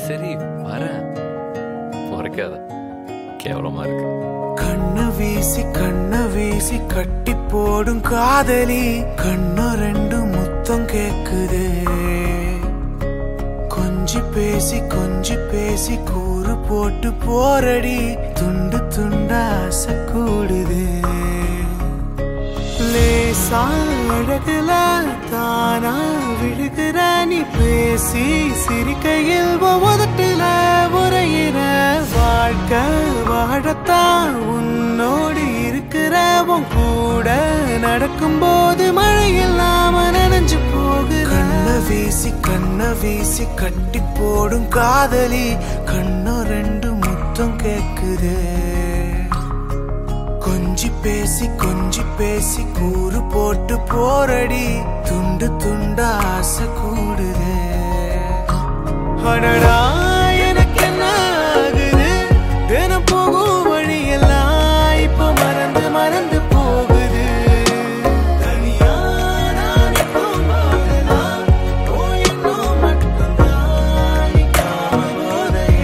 சரி வரேன் முறைக்காத கேவலமா இருக்கு கண்ணு வீசி கண்ணு வீசி கட்டி போடும் காதலி கண்ணு ரெண்டு முத்தம் கேக்குதே கொஞ்சி பேசி கொஞ்சி பேசி கூறு போட்டு போரடி துண்டு துண்டா ஆசை கூடுதே லேசா அழகுல தானா விழுகிற நீ பேசி சிரிக்கையில் உதட்டுல உரையிற வாழ்க்கை வாழத்தான் உன்னோடு இருக்கிற உன் கூட நடக்கும்போது மழை இல்லாம நனைஞ்சு போகுற கண்ண வீசி கண்ண வீசி கட்டி போடும் காதலி கண்ணு ரெண்டு முத்தம் கேக்குதே கொஞ்சி பேசி கொஞ்சி பேசி கூறு போட்டு போரடி துண்டு துண்டா ஆசை கூடுதே அடடா எனக்கு என்ன ஆகுது தினம் போகும் வழியெல்லாம் இப்ப மறந்து மறந்து போகுது தனியா நான் இப்போ போகலாம். போயின்னும் மட்டும்தான் நிக்காம போதையே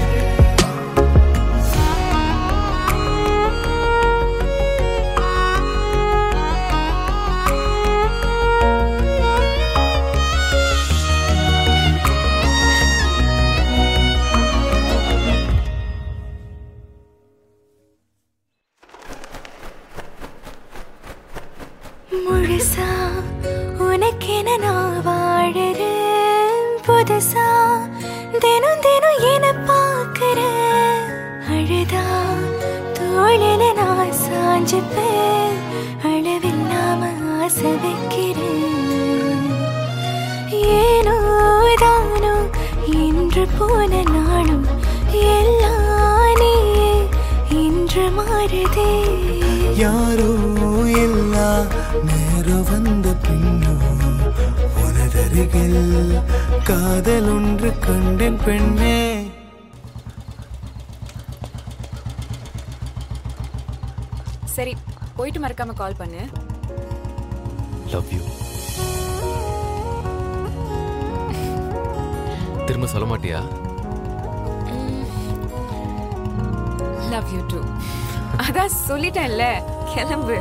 முழுசா உனக்கென நான் வாழறேன் புதுசா தினம் தினம் என பார்க்கிறேன் அழுதா தோழில நான் சாஞ்சுப்பேன் அளவில்லாம ஆசை வைக்கிறேன் ஏனோ தானோ இன்று போன நாளும் எல்லாம் நீயே இன்று மாறுதே யாரோ இல்லா நேரம் வந்த பின்னோ உனதருகில் காதல் ஒன்று கண்டேன் பெண்ணே சரி போயிட்டு மறக்காம கால் பண்ணு லவ் யூ திரும்ப சொல்ல மாட்டியா லவ் யூ டூ அதான் சொல்லிட்டேன்ல கிளம்பு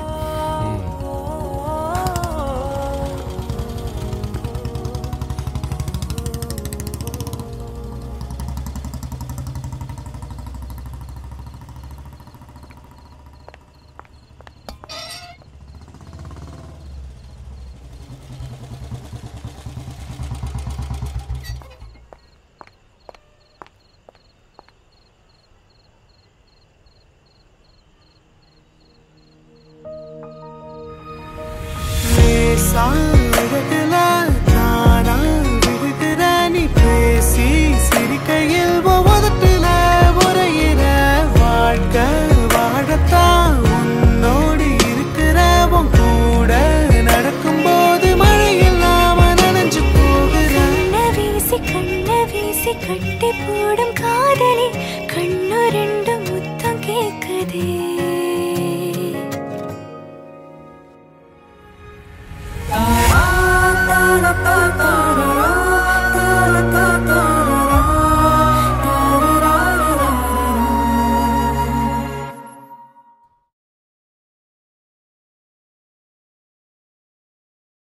லேசா